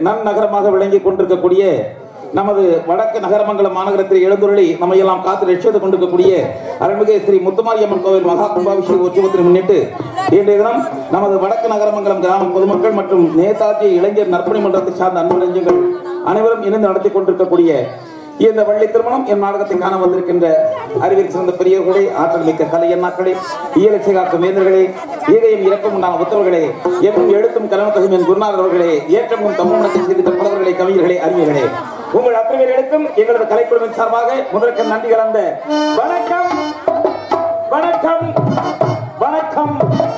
நன்னகரமாக விளங்கிக் கொண்டிருக்கக்கூடிய நமது வடக்கு நகரமங்கலம் மாநகரத்தில் எழுந்துருளி நம்மை எல்லாம் காத்து ரட்சித்துக் கொண்டிருக்கக்கூடிய அருள்மிகு ஸ்ரீ முத்துமாரியம்மன் கோவில் மகா கும்பாபிஷேக உற்சவத்தை முன்னிட்டு இன்றைய தினம் நமது வடக்கு நகரமங்கலம் கிராம பொதுமக்கள் மற்றும் நேதாஜி இளைஞர் நற்பணி மன்றத்தை சார்ந்த அன்பு நெஞ்சங்கள் அனைவரும் இணைந்து நடத்தி கொண்டிருக்கக்கூடிய இந்த வள்ளி திருமணம் என் நாடகத்தை காண வந்திருக்கின்ற அறிவியல் சிறந்த பெரியவர்களே ஆற்றல் மிக்க கலை எண்ணாக்களே இயலட்சை காக்கும் வேந்தர்களே ஈகையும் இறக்கம் உண்டான உத்தவர்களே என்றும் எழுத்தும் கலனத்தகும் என் குருநாதர் அவர்களே ஏற்றமும் தமிழ்நாட்டை செய்த புலவர்களே கவிஞர்களே அறிஞர்களே உங்கள் அத்தனை பேர்களுக்கும் எங்களது கலைக்குழுவின் சார்பாக முதற்க நன்றி கலந்த வணக்கம் வணக்கம் வணக்கம்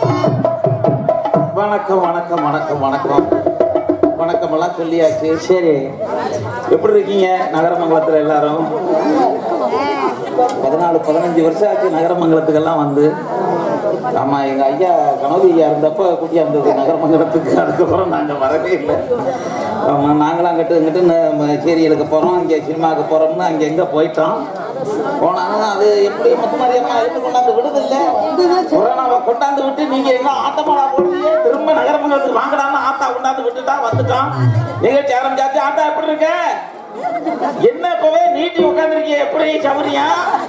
வணக்கம் வணக்கம் வணக்கம் வணக்கம் வணக்கம் எல்லாம் சொல்லியாச்சு சரி எப்படி இருக்கீங்க நகரமங்கலத்துல எல்லாரும் பதினாலு பதினஞ்சு வருஷம் ஆச்சு நகரமங்கலத்துக்கெல்லாம் வந்து ஆமா எங்க ஐயா கனவு ஐயா இருந்தப்ப கூட்டியாந்தது நகரமங்கலத்துக்கு அதுக்கப்புறம் நாங்க வரவே இல்லை ஆமா நாங்களாம் அங்கிட்டு இங்கிட்டு ந- சீரியலுக்கு போறோம் இங்க சினிமாவுக்கு போறோம்னு அங்க எங்க போயிட்டோம் போனாங்க அது எப்படி முத்துமாரியம்மா எடுத்து கொண்டாந்து விடுது இல்ல கொரோனாவை கொண்டாந்து விட்டு நீங்க என்ன ஆட்டமாடா போடுறீங்க திரும்ப நகரமங்கலத்துக்கு வாங்கடான்னு ஆத்தா கொண்டாந்து விட்டுட்டா வந்துட்டோம் நிகழ்ச்சி ஆரம்பிச்சாச்சு ஆத்தா எப்படி இருக்க என்ன இப்பவே நீட்டி உட்காந்துருக்கீங்க எப்படி சௌரியா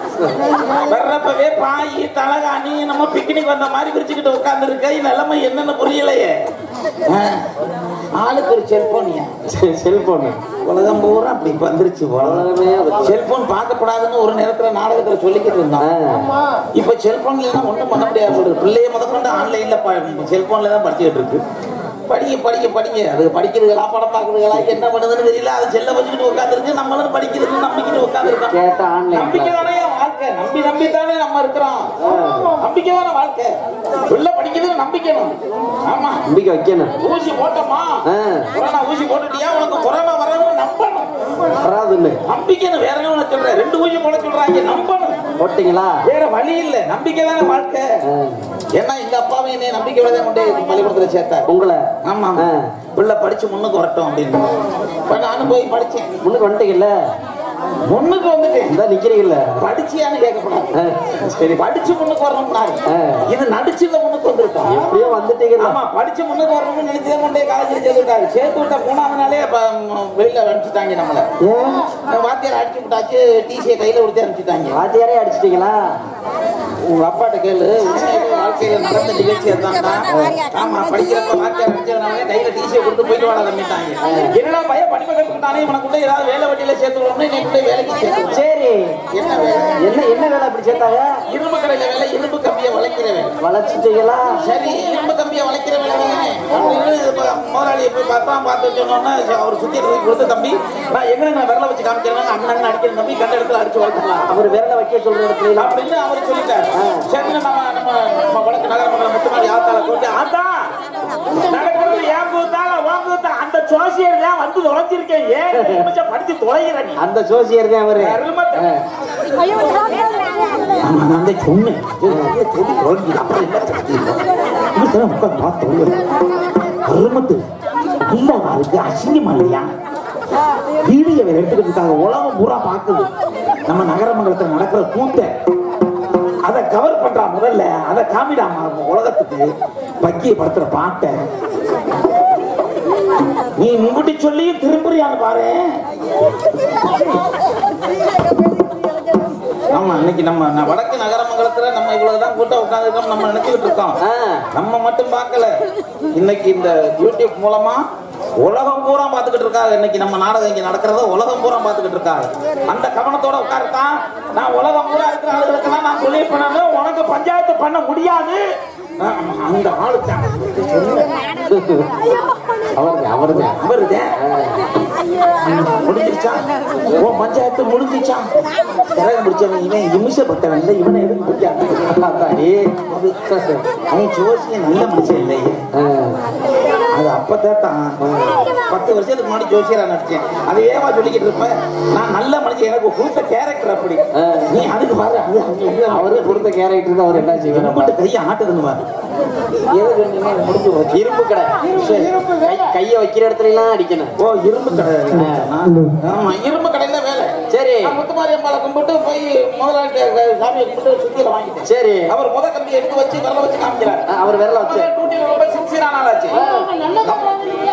வர்றப்பவே பாய் தலகாணி நம்ம பிக்னிக் வந்த மாதிரி விரிச்சுக்கிட்டு உட்கார்ந்து நிலைமை என்னன்னு புரியலையே ஆ, ஆளுக்கு ஒரு செல்போனியா செல்போன் உலகம் பூரா அப்படி வந்துருச்சு உலகமே அது. செல்போன் பார்க்கக்கூடாதுன்னு ஒரு நேரத்துல நாடகத்துல சொல்லிக்கிட்டு இருந்தான் இப்ப செல்போன்ல எல்லாம் ஒண்ணும் பண்ண முடியாது போல. பிள்ளைய முதற்கொண்டு ஆன்லைன்ல செல்போன்ல தான் படிச்சுக்கிட்டு இருக்கு படிக்க படிக்க படிங்க அது படிக்கிறதுகளா படம் பார்க்கறதுகளா என்ன பண்ணுதுன்னு தெரியல அது செல்ல வச்சுக்கிட்டு உட்காந்துருக்கு நம்மளும் படிக்கிறதுன்னு நம்பிக்கிட்டு உட்காந்துருக்கோம் கேட்டா ஆன்லைன் நம்பிக்கை தானே வாழ்க்கை நம்பி நம்பி தானே நம்ம இருக்கிறோம் நம்பிக்கை தானே வாழ்க்கை உள்ள படிக்கிறது நம்பிக்கணும் ஆமா நம்பிக்கை வைக்கணும் ஊசி போட்டோமா ஆ. கொரோனா ஊசி போட்டுட்டியா உனக்கு கொரோனா வரணும்னு நம்பணும் வராதுன்னு நம்பிக்கைன்னு வேற என்ன உனக்கு சொல்றேன் ரெண்டு ஊசி போட சொல்றாங்க நம்பணும் போட்டீங்களா வேற வழி இல்ல நம்பிக்கை தானே வாழ்க்கை ஏன்னா எங்க அப்பாவும் என்னை நம்பிக்கையோட தான் கொண்டு பள்ளிக்கூடத்துல சேர்த்தார் உங்களை ஆமா ஆ. பிள்ளை படிச்சு முன்னுக்கு வரட்டும் அப்படின்னு இப்ப நானும் போய் படிச்சேன் முன்னுக்கு வந்துட்டீங்கல்ல முன்னுக்கு வந்துட்டேன் இந்த நிக்கிறீங்கல்ல படிச்சியான்னு கேட்கக்கூடாது ஆ. சரி படிச்சு முன்னுக்கு வரணும்னாரு ஆ. இது நடிச்சுல முன்னுக்கு வந்திருக்கோம் எப்படியோ வந்துட்டீங்கல்ல ஆமா படிச்சு முன்னுக்கு வரணும்னு நினைச்சே கொண்டே காலேஜ்ல சேர்த்து விட்டாரு சேர்த்து விட்ட மூணாவது நாளே அப்ப, ம், வெளியில அனுப்பிச்சிட்டாங்க நம்மள ஏன் வாத்தியார் அடிச்சு விட்டாச்சு டிசியை கையில கொடுத்து அனுப்பிச்சிட்டாங்க வாத்தியாரே அடிச்சிட்டீங்களா உங்க அப்பாட்ட கேளு உண்மையிலே வாழ்க்கையில நடந்த நிகழ்ச்சி அதான்டா ஆமா படிக்கிறப்ப வாத்தியார் அடிச்சதுனால கையில டிசியை கொடுத்து போயிட்டு வாழ தம்பிட்டாங்க என்னடா பையன் படிப்பு கற்றுக்கிட்டானே இவனுக்குள்ள ஏதாவது வேலை வட்டியில சேர்த்து விடணும் இன்னைக்குள்ள வேலைக்கு சேர்த்து விடணும். சரி என்ன வேலை என்ன என்ன வேலை அப்படி சேர்த்தாங்க இரும்பு கடையில வேலை இரும்பு கம்பியை வளைக்கிற வேலை வளைச்சிட்டீங்களா சரி இரும்பு கம்பியை வளைக்கிற வேலை தானே அப்படின்னு இப்ப முதலாளியை போய் பார்த்தா பார்த்து சொன்னோன்னா அவர் சுத்தி தூக்கி கொடுத்து தம்பி நான் எங்க நான் விரல வச்சு காமிக்கிறேன் அண்ணன் அடிக்கிற தம்பி கண்ட இடத்துல அடிச்சு வளர்த்துக்கலாம் அவர் விரல வைக்க சொல்ற இடத்துல அப்படின்னு அவர் சொல்லிட்டாரு சரி நம்ம நம்ம நம்ம வடக்கு நகரமங்கலம் முத்துமாரி ஆத்தால கூட்டி ஆத்தா நடக்கிறது ஏன் கூத்தால உன் கூத்தா அந்த சோசியர் தான் வந்து தொலைஞ்சிருக்கேன் ஏன் இந்த நிமிஷம் படிச்சு தொலைகிற நீ அந்த ஜோசியர் தான் அவரு அருமத்தை. ஆ. ஆமா, நான் தான் சொன்னேன். சொல்லி தொலைஞ்சுது. அப்புறம் என்ன தெரியுது? இப்படித்தான் உட்கார்ந்து பார்த்து தொலைகிறது. அருமத்து. நல்லா இருக்கு, அசிங்கமா இல்லையா? வீடியோ வேற எடுத்துக்கிட்டு இருக்காங்க. உலகம் பூரா பாக்குது நம்ம நகரமங்கலத்துல நடக்கிற கூத்த அதை கவர் பண்றா முதல்ல அதை காமிடாம உலகத்துக்கு பக்கிய படுத்துற பாட்டை நீ முன்கூட்டி சொல்லி திரும்புறியான்னு பாரு ஆமா இன்னைக்கு நம்ம ந- வடக்கு நகரமங்கலத்துல நம்ம இவ்வளவுதான் கூட்டம் உட்காந்துருக்கோம் நம்ம நினைச்சுக்கிட்டு இருக்கோம் ஆ. நம்ம மட்டும் பார்க்கல இன்னைக்கு இந்த யூடியூப் மூலமா உலகம் பூரா பார்த்துக்கிட்டு இருக்காங்க இன்னைக்கு நம்ம நாடகம் இங்க நடக்கிறத உலகம் பூரா பார்த்துக்கிட்டு இருக்காங்க அந்த கவனத்தோட உட்காருத்தான் நான் உலகம் பூரா இருக்கிற ஆளுகளுக்கெல்லாம் நான் சொல்லி பண்ணணும் உனக்கு பஞ்சாயத்து பண்ண முடியாது ஆமா, அந்த ஆளுக்கு அவருங்க அவருங்க வருதே முடிஞ்சிருச்சா உன் பஞ்சாயத்து முடிஞ்சிச்சா கரகம் பிடிச்சவன் இவன் இமிஷப்பட்டவன் இல்லை இவனை எதுவும் பிடிக்காது அத்தாடி. அவன் ஜோசியம் நல்ல மனுஷன் இல்லையே ஆ. அது அப்பதான் தான் பத்து வருஷத்துக்கு முன்னாடி ஜோசியரா நடிச்சேன் அதை ஏமா சொல்லிக்கிட்டு இருப்ப நான் நல்ல மனுஷன் எனக்கு கொடுத்த கேரக்டர் அப்படி ஆ. நீ அதுக்கு பாரு அது அது அவரு கொடுத்த கேரக்டர் அவர் என்ன செய்வார் போட்டு கையை ஆட்டுதுன்னு பாரு எதை சொன்னீங்க இது முடிஞ்சு போச்சு இரும்பு கடை கை- கைய வைக்கிற இடத்துல எல்லாம் அடிக்கணும் ஓ இரும்பு கடை ஆமா இரும்பு கடையில வேலை சரி நான் முத்துமாரி அம்பாளை கும்பிட்டு போய் முதலாளி சாமியை கும்பிட்டு சுத்தியில வாங்கிட்டேன் சரி அவர் முத கம்பி எடுத்து வச்சு விரல வச்சு காமிக்கிறார் ஆ, அவர் விரல வச்சு டூட்டி ரொம்ப சின்சியரான ஆளாச்சு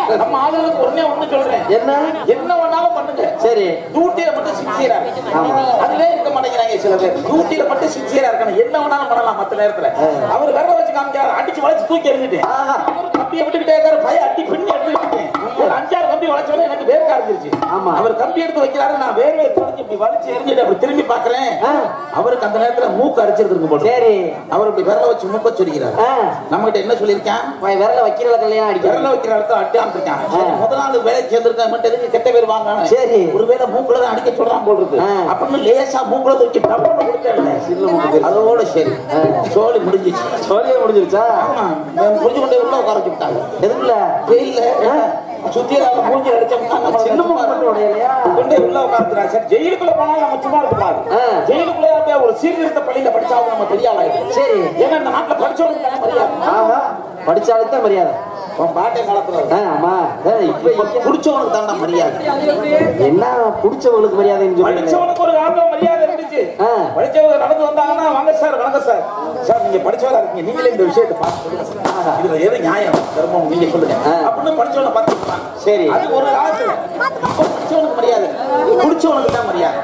நம்ம ஆளுங்களுக்கு ஒண்ணே ஒண்ணு சொல்றேன் என்ன என்ன வேணாலும் பண்ணுங்க சரி டியூட்டியில மட்டும் சின்சியரா அதுலயே இருக்க மாட்டேங்கிறாங்க சில பேர் டியூட்டியில மட்டும் சின்சியரா இருக்கணும் என்ன வேணாலும் பண்ணலாம் மத்த நேரத்துல அவர் விரல வச்சு காமிக்கிறார் அடிச்சு வளைச்சு தூக்கி எறிஞ்சிட்டேன் ஆஹா. அவர் கம்பியை விட்டுக்கிட்டே இருக்காரு பையன் அடி பின்னி எடுத்துக்கிட்டேன் ஒரு அஞ்சாறு கம்பி வளைச்சோடனே எனக்கு வேர்க்க ஆரம்பிச்சிருச்சு ஆமா. அவர் கம்பி எடுத்து வைக்கிறாரு நான் வேர்வை தொடங்கி இப்படி வளைச்சு எரிஞ்சிட்டு அப்படி திரும்பி பாக்குறேன் ஆ. அவருக்கு அந்த நேரத்துல மூக்கு அரிச்சிருக்கு போட்டு சரி அவர் இப்படி விரல வச்சு மூக்க சொல்லிக்கிறார் ஆ. நம்ம கிட்ட என்ன சொல்லியிருக்கான் போய் விரல வைக்கிறல கல்யாணம் அடிக்கிறேன் விரல வைக்கிற இடத்துல அடியாம இருக்கான் சரி, முதல் நாள் வேலைக்கு சேர்ந்திருக்கான் மட்டும் எதுக்கு கெட்ட பேர் வாங்க சரி. ஒருவேளை மூக்குல தான் அடிக்க சொல்றான் போல் இருக்கு ஆ. அப்படின்னு லேசா மூக்குல தூக்கி டப்புன்னு கொடுத்தேன் அதோட சரி சோழி முடிஞ்சிச்சு சொல்லியே முடிஞ்சிருச்சா ஆமா நான் புரிஞ்சு கொண்டே உள்ள உட்கார வச்சுட்டாங்க எதுக்குல வெயில்ல சுத்தியலால மூஞ்சி அடிச்சோம்னா நம்ம சின்ன முகம் மட்டும் உடையலையா கொண்டே உள்ள உட்காந்துறாங்க சார் ஜெயிலுக்குள்ள போனாலும் நம்ம சும்மா இருக்கக்கூடாது ஆ. ஜெயிலுக்குள்ளே போய் ஒரு சீர்திருத்த பள்ளியில படிச்சாலும் நம்ம பெரிய ஆளாயிடும் சரி ஏன்னா இந்த நாட்டுல படிச்சவங்க தானே மரியாதை ஆஹா படிச்சாலும் தான் மரியாதை உன் பாட்டை காலத்துல ஆ, ஆமா ஆ, இப்ப இப்ப குடிச்சவனுக்கு தான் மரியாதை என்ன புடிச்சவங்களுக்கு மரியாதைன்னு சொல்லுங்க படிச்சவனுக்கு ஒரு காலத்துல மரியாதை இருந்துச்சு ஆ. படிச்சவங்க நடந்து வந்தாங்கன்னா வாங்க சார் வணக்கம் சார் சார் நீங்க படிச்சவரா இருக்கீங்க நீங்களே இந்த விஷயத்தை பார்த்து சொல்லுங்க சார். இதுல எது நியாயம் தர்மம் நீங்க சொல்லுங்க ஆ. அப்படின்னு படிச்சவனை பார்த்துக்கலாம் சரி. அது ஒரு காலத்துல இப்ப படிச்சவனுக்கு மரியாதை குடிச்சவனுக்கு தான் மரியாதை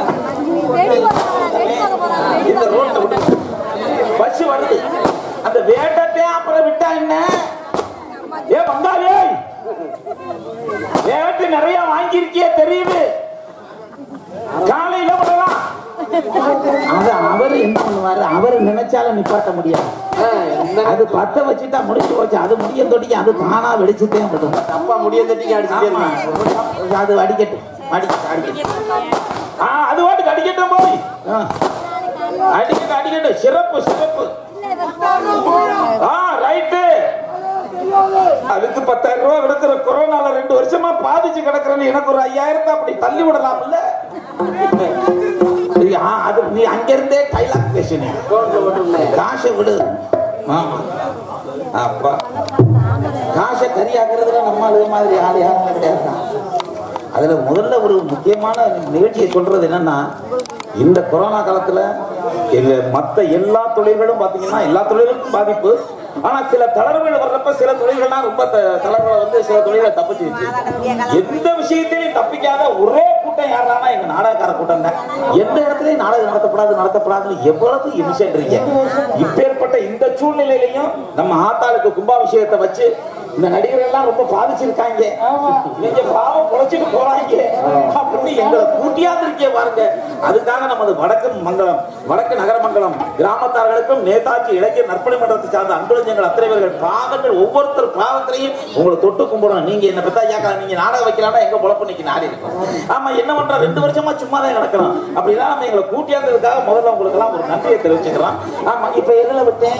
இந்த ரோட்ல விட்டு பஸ் வருது அந்த வேட்டத்தை அப்புறம் விட்டா என்ன ஏ வந்தாலே வேட்டு நிறைய வாங்கியிருக்கியே தெரியுது காலையில விடலாம் அது அவரு என்ன பண்ணுவாரு அவரு நினைச்சாலும் நிப்பாட்ட முடியாது ஆ, என்ன அது பத்த வச்சுட்டா முடிச்சு போச்சு அது முடியும் தொட்டிக்கு அது தானா வெடிச்சுட்டே விடும் அப்பா முடிய தட்டிக்கு அடிச்சுட்டே ஆமா. இருந்தாங்க அது அடிக்கட்டும் அடிக்கட்டும் அடிக்கட்டும் ஆ அது வாட்டுக்கு அடிக்கட்டும் போய் ஆ. அடிக்கட்டும் அடிக்கட்டும் சிறப்பு சிறப்பு ஆ ரைட்டு அதுக்கு பத்தாயிரம் ரூபாய் எடுக்கிற கொரோனால ரெண்டு வருஷமா பாதிச்சு கிடக்குறேன்னு எனக்கு ஒரு ஐயாயிரத்தை அப்படி தள்ளி விடலாம்ல ஆ, அது நீ அங்க இருந்தே டைலாக் பேசுனீ காசை விடு ஆமா அப்பா காசை கரியாக்குறதுல நம்ம அது மாதிரி ஆள் யாருமே கிடையாது அதுல முதல்ல ஒரு முக்கியமான நிகழ்ச்சியை சொல்றது என்னன்னா இந்த கொரோனா காலத்துல எங்க மத்த எல்லா தொழில்களும் பாத்தீங்கன்னா எல்லா தொழில்களுக்கும் பாதிப்பு ஆனா சில தளர்வுகள் வர்றப்ப சில தொழில்கள்லாம் ரொம்ப த- தளர்வுகளை வந்து சில தொழில்களை தப்பிச்சிருச்சு எந்த விஷயத்திலையும் தப்பிக்காத ஒரே கூட்டம் யாரானா எங்க நாடகக்கார கூட்டம் தான் எந்த இடத்துலயும் நாடகம் நடத்தப்படாது நடத்தப்படாதுன்னு எவ்வளவு இனிஷன்றீங்க இப்பேற்பட்ட இந்த சூழ்நிலையிலையும் நம்ம ஆத்தாளுக்கு கும்பாபிஷேகத்தை வச்சு இந்த நடிகர்கள் எல்லாம் ரொம்ப பாதிச்சிருக்காங்க நீங்க பாவம் பொழைச்சிட்டு போறாங்க அப்படின்னு எங்களை கூட்டியாந்து இருக்கே பாருங்க அதுக்காக நமது வடக்கு மங்கலம் வடக்கு நகரமங்கலம் கிராமத்தார்களுக்கும் நேதாஜி இளைஞர் நற்பணி மன்றத்தை சார்ந்த அன்புலஞ்சங்கள் அத்தனை பேர்கள் பாதங்கள் ஒவ்வொருத்தர் பாதத்திலையும் உங்களை தொட்டு கும்பிடணும் நீங்க என்ன பத்தா ஏக்கா நீங்க நாடகம் வைக்கலாம்னா எங்க பொழப்பு நிக்க நாடி இருக்கும் ஆமா என்ன பண்றோம் ரெண்டு வருஷமா சும்மா தான் கிடக்கிறோம் அப்படிலாம் நம்ம எங்களை கூட்டியாந்ததுக்காக முதல்ல உங்களுக்கு எல்லாம் ஒரு நன்றியை தெரிவிச்சுக்கலாம் ஆமா இப்ப எதுல விட்டேன்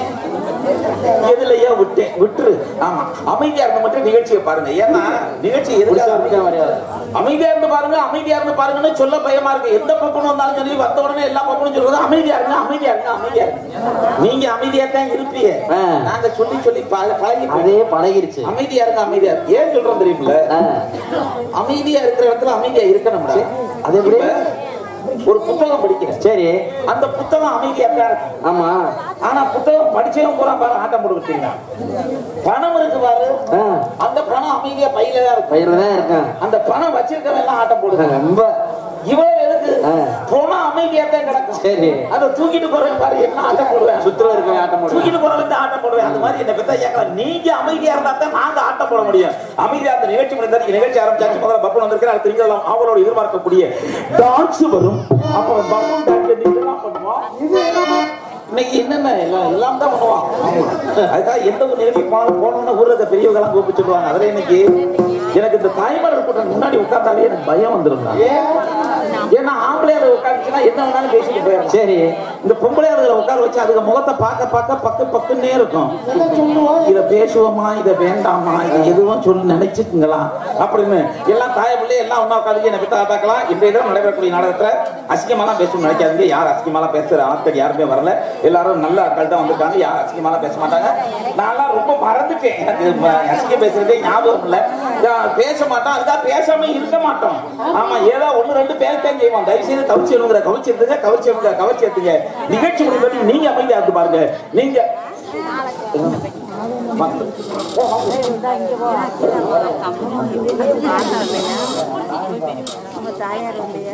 எதுலயோ விட்டேன் விட்டுரு ஆமா அமைதியா இருந்து மட்டும் நிகழ்ச்சியை பாருங்க ஏன்னா நிகழ்ச்சி எதுக்காக மரியாதை அமைதியா இருந்து பாருங்க அமைதியா இருந்து பாருங்கன்னு சொல்ல பயமா இருக்கு எந்த பப்பனும் வந்தாலும் சரி வந்த உடனே எல்லா பப்பனும் சொல்றது அமைதியா இருங்க அமைதியா இருங்க அமைதியா இருங்க நீங்க அமைதியா தான் இருப்பீங்க ஆ. நாங்க சொல்லி சொல்லி பழ- பழகி போயிட்டோம். அதே பழகிருச்சு அமைதியா இருங்க அமைதியா இருங்க. ஏன் சொல்றோம் தெரியுமில்ல ஆ, அமைதியா இருக்கிற இடத்துல அமைதியா இருக்கணும்டா அது எப்படி? இப்ப ஒரு புத்தகம் படிக்கிறேன் சரி அந்த புத்தகம் அமைதியா தான் இருக்கும் ஆமா ஆனா புத்தகம் படிச்சவன் பூரா பாரு ஆட்டம் போட்டுக்கிட்டீங்க பணம் இருக்கு பாரு ஆ, அந்த பணம் அமைதியா பையில தான் இருக்கும் பயிர்ல தான் இருக்கேன் அந்த பணம் வச்சிருக்கவன் எல்லாம் ஆட்டம் போடுது ரொம்ப இவ்வளவு எதுக்கு ஆ. பணம் அமைதியா தான் கிடக்கும் சரி அதை தூக்கிட்டு போறேன் பாரு என்ன ஆட்டம் போடுவேன் சுற்றுல இருக்க ஆட்டம் போடுவேன் தூக்கிட்டு போறவங்க ஆட்டம் போடுவேன் அந்த மாதிரி என்ன பத்தா கேட்கலாம் நீங்க அமைதியா இருந்தா தான் நாங்க ஆட்டம் போட முடியும் அமைதியா அந்த நிகழ்ச்சி முடிந்தால் நிகழ்ச்சி ஆரம்பிச்சாச்சு முதல்ல பப்பன் வந்திருக்கிற அடுத்த திங்கெல்லாம் அவளோட எதிர்பார்க்கக்கூடிய டான்ஸ் வரும் அப்புறம் பப்பன் டான்ஸ் இதெல்லாம் பண்ணுவோம் இன்னைக்கு என்னென்ன எல்லாம் எல்லாம் தான் பண்ணுவான் அதுக்காக எந்த ஒரு நிகழ்ச்சி போனாலும் போனோம்னா ஊர்ல இருக்க பெரியவங்க எல்லாம் கூப்பிட்டு சொல்லுவாங்க அதுல இன்னைக்கு எனக்கு இந்த தாய்மார்கள் கூட்டம் முன்னாடி உட்கார்ந்தாலே எனக்கு பயம் வந்துடும் ஏன்னா ஆம்பளையார் உட்காந்துச்சுன்னா என்ன வேணாலும் பேசிட்டு போயிடும் சரி இந்த பொம்பளையாளர்களை உட்கார வச்சு அதுக்கு முகத்தை பார்க்க பார்க்க பக்கு பக்குன்னே இருக்கும் இத பேசுவோமா இத வேண்டாமா இது எதுவும் சொல்லி நினைச்சுக்குங்களா அப்படின்னு எல்லாம் தாய பிள்ளை எல்லாம் ஒண்ணா உட்காந்து என்ன பத்தி பார்க்கலாம் இன்றைய தினம் நடைபெறக்கூடிய நாடகத்துல அசிங்கமாலாம் பேசணும் நினைக்காதீங்க யார் அசிங்கமாலாம் பேசுற ஆட்கள் யாருமே வரல எல்லாரும் நல்ல ஆட்கள் தான் வந்திருக்காங்க யாரும் அசிங்கமாலாம் பேச மாட்டாங்க நான்லாம் ரொம்ப மறந்துட்டேன் எனக்கு ம- அசிங்கம் பேசுறதே ஞாபகம் இல்ல நான் பேச மாட்டோம் அதுக்காக பேசாம இருக்க மாட்டோம் ஆமா ஏதோ ஒண்ணு ரெண்டு பேர்த்தான் செய்வோம் தயவு செய்து கவிச்சு எழுதுற கவிச்சு எடுத்துங்க கவிச்சு எடுங்க கவிச்சு எடுத்துங்க நிகழ்ச்சி முடிவு நீங்க அமைதியா இருந்து பாருங்க நீங்க தாயார் இல்லையா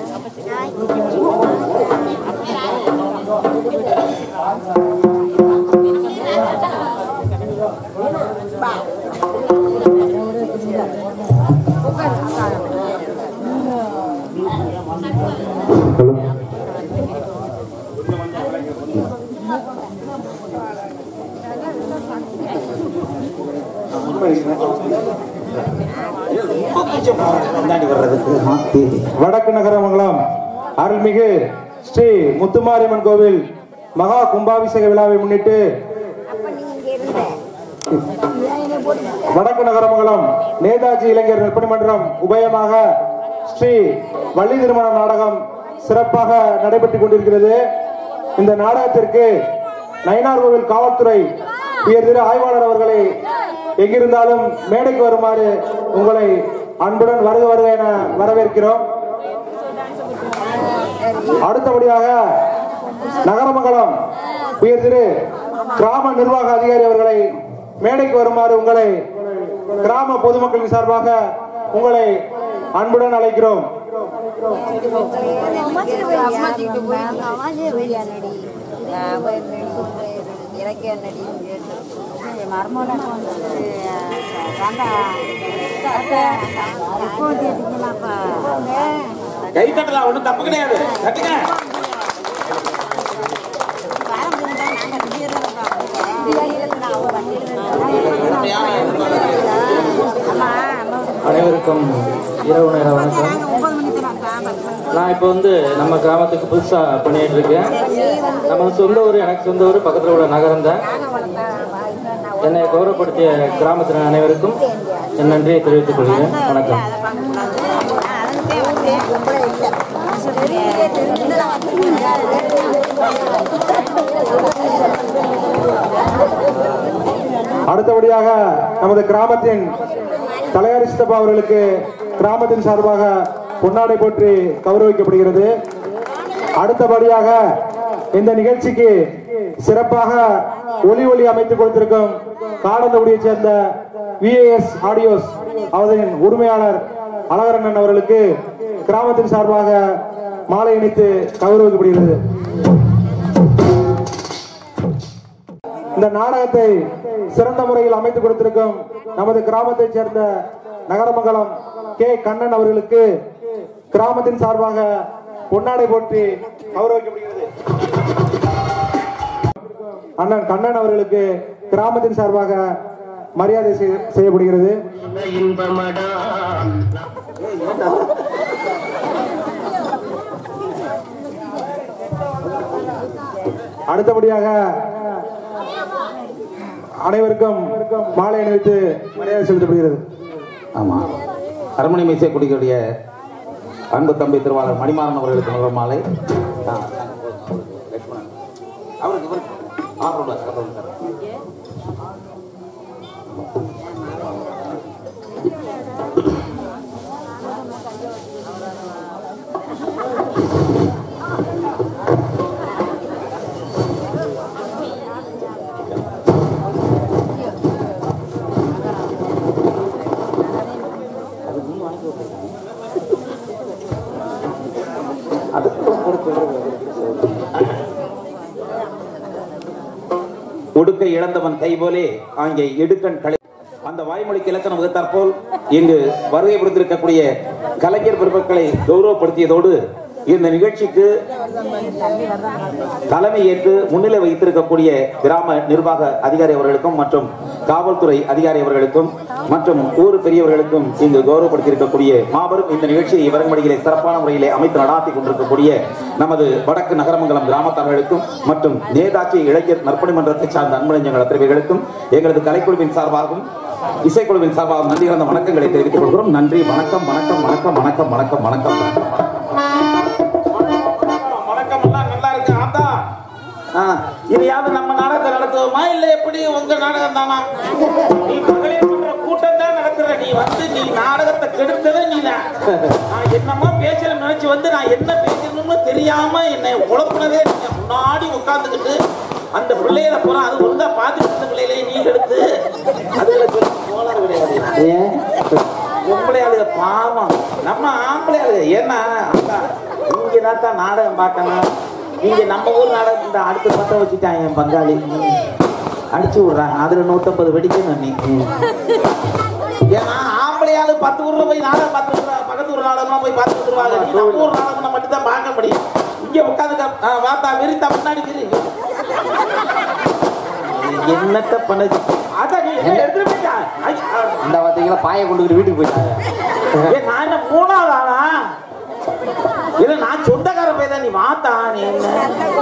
முன்னாடி வர்றதுக்கு மாத்தி வடக்கு நகரமங்கலம் அருள்மிகு ஸ்ரீ முத்துமாரியம்மன் கோவில் மகா கும்பாபிஷேக விழாவை முன்னிட்டு அப்ப நீங்க இங்க இருந்த வடக்கு நகரமங்கலம் நேதாஜி இளைஞர் நற்பணி மன்றம் உபயமாக ஸ்ரீ வள்ளி திருமண நாடகம் சிறப்பாக நடைபெற்றுக் கொண்டிருக்கிறது இந்த நாடகத்திற்கு நயினார் கோவில் காவல்துறை உயர் திரு ஆய்வாளர் அவர்களை எங்கிருந்தாலும் மேடைக்கு வருமாறு உங்களை அன்புடன் வருக வருக என வரவேற்கிறோம் அடுத்தபடியாக நகரமங்கலம் உயர் திரு கிராம நிர்வாக அதிகாரி அவர்களை மேடைக்கு வருமாறு உங்களை கிராம பொதுமக்களின் சார்பாக உங்களை அன்புடன் அழைக்கிறோம் இலக்கிய நடி மர்மோட கை தட்டலாம் ஒண்ணும் தப்பு கிடையாது தட்டுங்க அனைவருக்கும் இரவு நேர வணக்கம் நான் இப்போ வந்து நம்ம கிராமத்துக்கு புதுசாக பண்ணிட்டு இருக்கேன் நம்ம சொந்த ஊர் எனக்கு சொந்த ஊர் பக்கத்தில் உள்ள நகரம் தான் என்னை கௌரவப்படுத்திய கிராமத்தினர் அனைவருக்கும் என் நன்றியை தெரிவித்துக் கொள்கிறேன் வணக்கம் அடுத்தபடியாக நமது கிராமத்தின் தலையாரி சித்தப்பா அவர்களுக்கு கிராமத்தின் சார்பாக பொன்னாடை போற்றி கௌரவிக்கப்படுகிறது அடுத்தபடியாக இந்த நிகழ்ச்சிக்கு சிறப்பாக ஒலி ஒளி அமைத்துக் கொடுத்திருக்கும் காடந்தகுடியைச் சேர்ந்த விஏஎஸ் ஆடியோஸ் அவரின் உரிமையாளர் அழகரண்ணன் அவர்களுக்கு கிராமத்தின் சார்பாக மாலை இணைத்து கௌரவிக்கப்படுகிறது இந்த நாடகத்தை சிறந்த முறையில் அமைத்து கொடுத்திருக்கும் நமது கிராமத்தைச் சேர்ந்த நகரமங்கலம் கே கண்ணன் அவர்களுக்கு கிராமத்தின் சார்பாக பொன்னாடை போற்றி கௌரவிக்கப்படுகிறது அண்ணன் கண்ணன் அவர்களுக்கு கிராமத்தின் சார்பாக மரியாதை செய்ய- செய்யப்படுகிறது அடுத்தபடியாக அனைவருக்கும் மாலை அணிவித்து மரியாதை செலுத்தப்படுகிறது ஆமா அரண்மனை மீசை குடிக்கக்கூடிய அன்பு தம்பி திருவாளர் மணிமாறன் அவர்களுக்கு முதல் மாலை ஆ, லட்சுமணன். அவருக்கு இவருக்கு ஆர்வம் கடவுள் தர. உடுக்கை இழந்தவன் கை போலே அங்கே எடுக்கன் கலை அந்த வாய்மொழிக்கு இலக்கணம் வகுத்தாற் போல் இங்கு வருகை புரிந்திருக்கக்கூடிய கலைஞர் பெருமக்களை கௌரவப்படுத்தியதோடு இந்த நிகழ்ச்சிக்கு தலைமை ஏற்று முன்னிலை வைத்திருக்கக்கூடிய கிராம நிர்வாக அதிகாரி அவர்களுக்கும் மற்றும் காவல்துறை அதிகாரி அவர்களுக்கும் மற்றும் ஊர் பெரியவர்களுக்கும் இங்கு கௌரவப்படுத்தியிருக்கக்கூடிய மாபெரும் இந்த நிகழ்ச்சியை வரன்மடிகளை சிறப்பான முறையிலே அமைத்து நடாத்தி கொண்டிருக்கக்கூடிய நமது வடக்கு நகரமங்கலம் கிராமத்தார்களுக்கும் மற்றும் நேதாஜி இளைஞர் நற்பணி மன்றத்தை சார்ந்த அன்பழஞ்சங்கள் அத்திரவிகளுக்கும் எங்களது கலைக்குழுவின் சார்பாகவும் இசைக்குழுவின் சார்பாகவும் நன்றி கலந்த வணக்கங்களை தெரிவித்துக் கொள்கிறோம் நன்றி வணக்கம் வணக்கம் வணக்கம் வணக்கம் வணக்கம் வணக்கம் வணக்கம் எல்லாம் நல்லா இருக்கு ஆத்தா ஆ, இதையாவது நம்ம நாடகத்தை நடத்துவோமா இல்ல எப்படி உங்க நாடகம் தானா நீ மகளிர் மன்ற கூட்டம் தான் நடத்துற நீ வந்து நீ நாடகத்தை கெடுத்ததே நீ தான் நான் என்னமா பேசுறேன்னு நினைச்சு வந்து நான் என்ன பேசணும்னு தெரியாம என்னை குழப்பினதே நீங்க முன்னாடி உட்கார்ந்துக்கிட்டு அந்த பிள்ளைகளை பூரா அது ஒழுங்கா பார்த்துட்டு இருந்த பிள்ளைகளையே நீ எடுத்து அதுல பெரிய கோளாறு கிடையாது ஏன் பொம்பளை ஆளுக பாவம் நம்ம ஆம்பளை ஆளுக ஏன்னா அக்கா இங்க தான் நாடகம் பார்க்கணும் இங்க நம்ம ஊர் நாடகம் இந்த அடுத்து பத்த வச்சுட்டான் என் பங்காளி அடிச்சு விடுறாங்க அதுல நூத்தம்பது வெடிக்கணும் நீ ஏன்னா ஆம்பளை ஆளு பத்து ஊர்ல போய் நாடகம் பார்த்து வந்துருவாங்க. பக்கத்து ஊர் நாடகம் போய் பார்த்து வந்துருவாங்க நீ நம்ம ஊர் நாடகம் மட்டும் தான் பார்க்க முடியும் இங்க உட்காந்து வாத்தா விரித்தா முன்னாடி விரி என்னத்த பண்ணுது அதான் நீ என்ன எடுத்துட்டு போயிட்டா ஐ, ஆ, இந்த பார்த்தீங்களா பாயை கொண்டுக்கிட்டு வீட்டுக்கு போயிட்டாங்க ஏய், நான் என்ன மூணாவது ஆளா இல்ல நான் சொந்தக்கார பையன் தான் நீ வாத்தா நீ என்ன